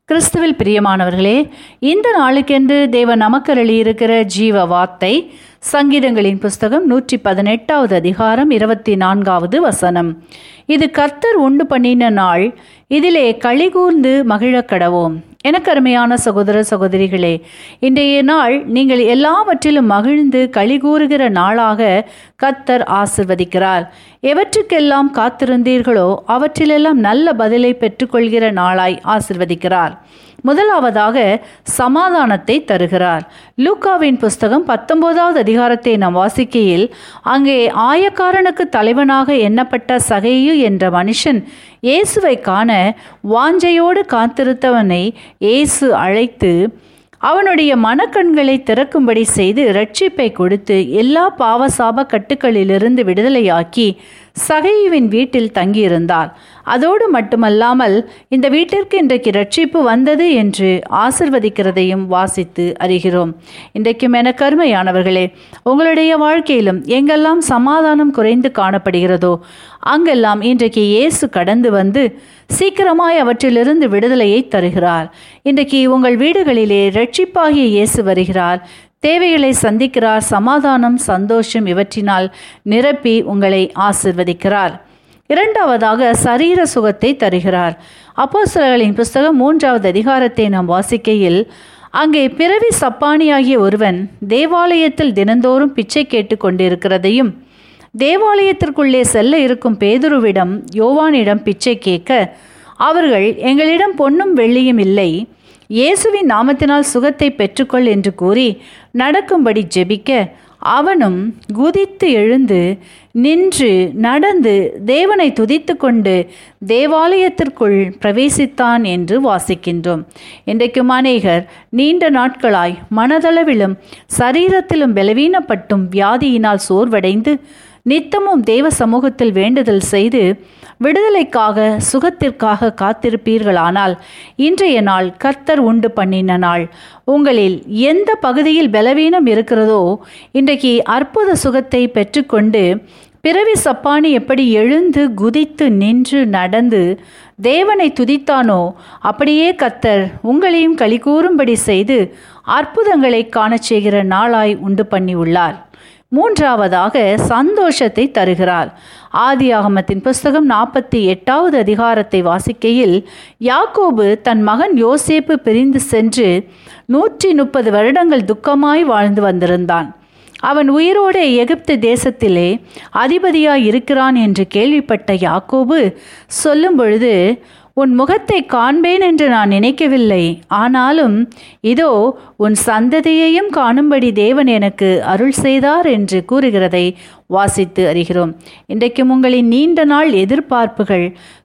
கிறிஸ்துவில் பிரியமானவர்களே இந்த நாளுக்கென்று தேவன் நமக்கு இருக்கிற ஜீவ வார்த்தை சங்கீதங்களின் புஸ்தகம் நூற்றி பதினெட்டாவது அதிகாரம் இருபத்தி நான்காவது வசனம் இது கர்த்தர் உண்டு பண்ணின நாள் இதிலே களிகூர்ந்து மகிழக் கடவோம் எனக்கு அருமையான சகோதர சகோதரிகளே இன்றைய நாள் நீங்கள் எல்லாவற்றிலும் மகிழ்ந்து களிகூறுகிற நாளாக கர்த்தர் ஆசிர்வதிக்கிறார் எவற்றுக்கெல்லாம் காத்திருந்தீர்களோ அவற்றிலெல்லாம் நல்ல பதிலை பெற்றுக்கொள்கிற நாளாய் ஆசிர்வதிக்கிறார் முதலாவதாக சமாதானத்தை தருகிறார் லூக்காவின் புஸ்தகம் பத்தொன்பதாவது அதிகாரத்தை நாம் வாசிக்கையில் அங்கே ஆயக்காரனுக்கு தலைவனாக எண்ணப்பட்ட சகையு என்ற மனுஷன் இயேசுவை காண வாஞ்சையோடு காத்திருத்தவனை இயேசு அழைத்து அவனுடைய மனக்கண்களை திறக்கும்படி செய்து ரட்சிப்பை கொடுத்து எல்லா பாவசாப கட்டுக்களிலிருந்து விடுதலையாக்கி சகையுவின் வீட்டில் தங்கியிருந்தார் அதோடு மட்டுமல்லாமல் இந்த வீட்டிற்கு இன்றைக்கு ரட்சிப்பு வந்தது என்று ஆசிர்வதிக்கிறதையும் வாசித்து அறிகிறோம் இன்றைக்கும் என கருமையானவர்களே உங்களுடைய வாழ்க்கையிலும் எங்கெல்லாம் சமாதானம் குறைந்து காணப்படுகிறதோ அங்கெல்லாம் இன்றைக்கு இயேசு கடந்து வந்து சீக்கிரமாய் அவற்றிலிருந்து விடுதலையை தருகிறார் இன்றைக்கு உங்கள் வீடுகளிலே ரட்சிப்பாகிய இயேசு வருகிறார் தேவைகளை சந்திக்கிறார் சமாதானம் சந்தோஷம் இவற்றினால் நிரப்பி உங்களை ஆசிர்வதிக்கிறார் இரண்டாவதாக சரீர சுகத்தை தருகிறார் அப்போஸ்தலர்களின் புஸ்தகம் மூன்றாவது அதிகாரத்தை நாம் வாசிக்கையில் அங்கே பிறவி சப்பானியாகிய ஒருவன் தேவாலயத்தில் தினந்தோறும் பிச்சை கேட்டு கொண்டிருக்கிறதையும் தேவாலயத்திற்குள்ளே செல்ல இருக்கும் பேதுருவிடம் யோவானிடம் பிச்சை கேட்க அவர்கள் எங்களிடம் பொன்னும் வெள்ளியும் இல்லை இயேசுவின் நாமத்தினால் சுகத்தை பெற்றுக்கொள் என்று கூறி நடக்கும்படி ஜெபிக்க அவனும் குதித்து எழுந்து நின்று நடந்து தேவனை துதித்து கொண்டு தேவாலயத்திற்குள் பிரவேசித்தான் என்று வாசிக்கின்றோம் இன்றைக்கும் அநேகர் நீண்ட நாட்களாய் மனதளவிலும் சரீரத்திலும் பலவீனப்பட்டும் வியாதியினால் சோர்வடைந்து நித்தமும் தேவ சமூகத்தில் வேண்டுதல் செய்து விடுதலைக்காக சுகத்திற்காக காத்திருப்பீர்களானால் இன்றைய நாள் கர்த்தர் உண்டு பண்ணின நாள் உங்களில் எந்த பகுதியில் பலவீனம் இருக்கிறதோ இன்றைக்கு அற்புத சுகத்தை பெற்றுக்கொண்டு பிறவி சப்பானி எப்படி எழுந்து குதித்து நின்று நடந்து தேவனை துதித்தானோ அப்படியே கத்தர் உங்களையும் களி கூறும்படி செய்து அற்புதங்களை காணச் செய்கிற நாளாய் உண்டு பண்ணி உள்ளார் மூன்றாவதாக சந்தோஷத்தை தருகிறார் ஆதியாகமத்தின் புஸ்தகம் நாற்பத்தி எட்டாவது அதிகாரத்தை வாசிக்கையில் யாக்கோபு தன் மகன் யோசேப்பு பிரிந்து சென்று நூற்றி முப்பது வருடங்கள் துக்கமாய் வாழ்ந்து வந்திருந்தான் அவன் உயிரோடு எகிப்து தேசத்திலே அதிபதியாய் இருக்கிறான் என்று கேள்விப்பட்ட யாக்கோபு சொல்லும் பொழுது உன் முகத்தை காண்பேன் என்று நான் நினைக்கவில்லை ஆனாலும் இதோ உன் சந்ததியையும் காணும்படி தேவன் எனக்கு அருள் செய்தார் என்று கூறுகிறதை வாசித்து அறிகிறோம் இன்றைக்கும் உங்களின் நீண்ட நாள் எதிர்பார்ப்புகள்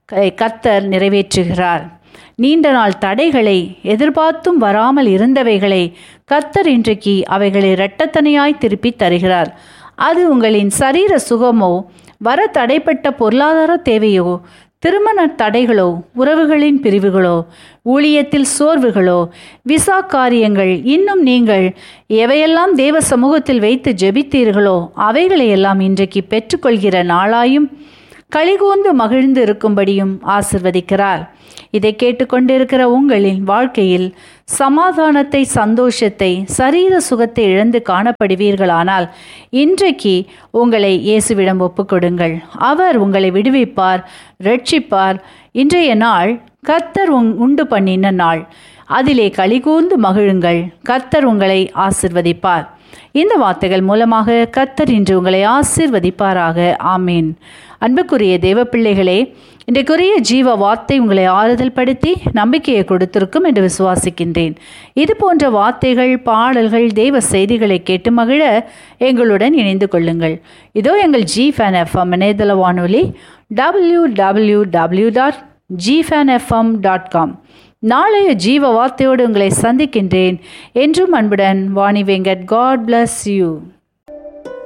கத்தர் நிறைவேற்றுகிறார் நீண்ட நாள் தடைகளை எதிர்பார்த்தும் வராமல் இருந்தவைகளை கத்தர் இன்றைக்கு அவைகளை இரட்டத்தனையாய் திருப்பி தருகிறார் அது உங்களின் சரீர சுகமோ வர தடைப்பட்ட பொருளாதார தேவையோ திருமண தடைகளோ உறவுகளின் பிரிவுகளோ ஊழியத்தில் சோர்வுகளோ விசா காரியங்கள் இன்னும் நீங்கள் எவையெல்லாம் தேவ சமூகத்தில் வைத்து ஜெபித்தீர்களோ அவைகளையெல்லாம் இன்றைக்கு பெற்றுக்கொள்கிற நாளாயும் களிகூர்ந்து மகிழ்ந்து இருக்கும்படியும் ஆசிர்வதிக்கிறார் இதை கேட்டுக்கொண்டிருக்கிற உங்களின் வாழ்க்கையில் சமாதானத்தை சந்தோஷத்தை சரீர சுகத்தை இழந்து காணப்படுவீர்களானால் இன்றைக்கு உங்களை இயேசுவிடம் ஒப்புக்கொடுங்கள் அவர் உங்களை விடுவிப்பார் ரட்சிப்பார் இன்றைய நாள் கர்த்தர் உண்டு பண்ணின நாள் அதிலே களிகூர்ந்து மகிழுங்கள் கர்த்தர் உங்களை ஆசிர்வதிப்பார் இந்த வார்த்தைகள் மூலமாக கர்த்தர் இன்று உங்களை ஆசிர்வதிப்பாராக ஆமீன் அன்புக்குரிய தேவ பிள்ளைகளே இன்றைக்குரிய ஜீவ வார்த்தை உங்களை ஆறுதல் படுத்தி நம்பிக்கையை கொடுத்திருக்கும் என்று விசுவாசிக்கின்றேன் இது போன்ற வார்த்தைகள் பாடல்கள் தெய்வ செய்திகளை கேட்டு மகிழ எங்களுடன் இணைந்து கொள்ளுங்கள் இதோ எங்கள் ஜி ஃபேன் எஃப்எம் இணையதள வானொலி W W W dot jifan FM dot com நாளைய ஜீவ வார்த்தையோடு உங்களை சந்திக்கின்றேன் என்றும் அன்புடன் Vani Venkat God bless you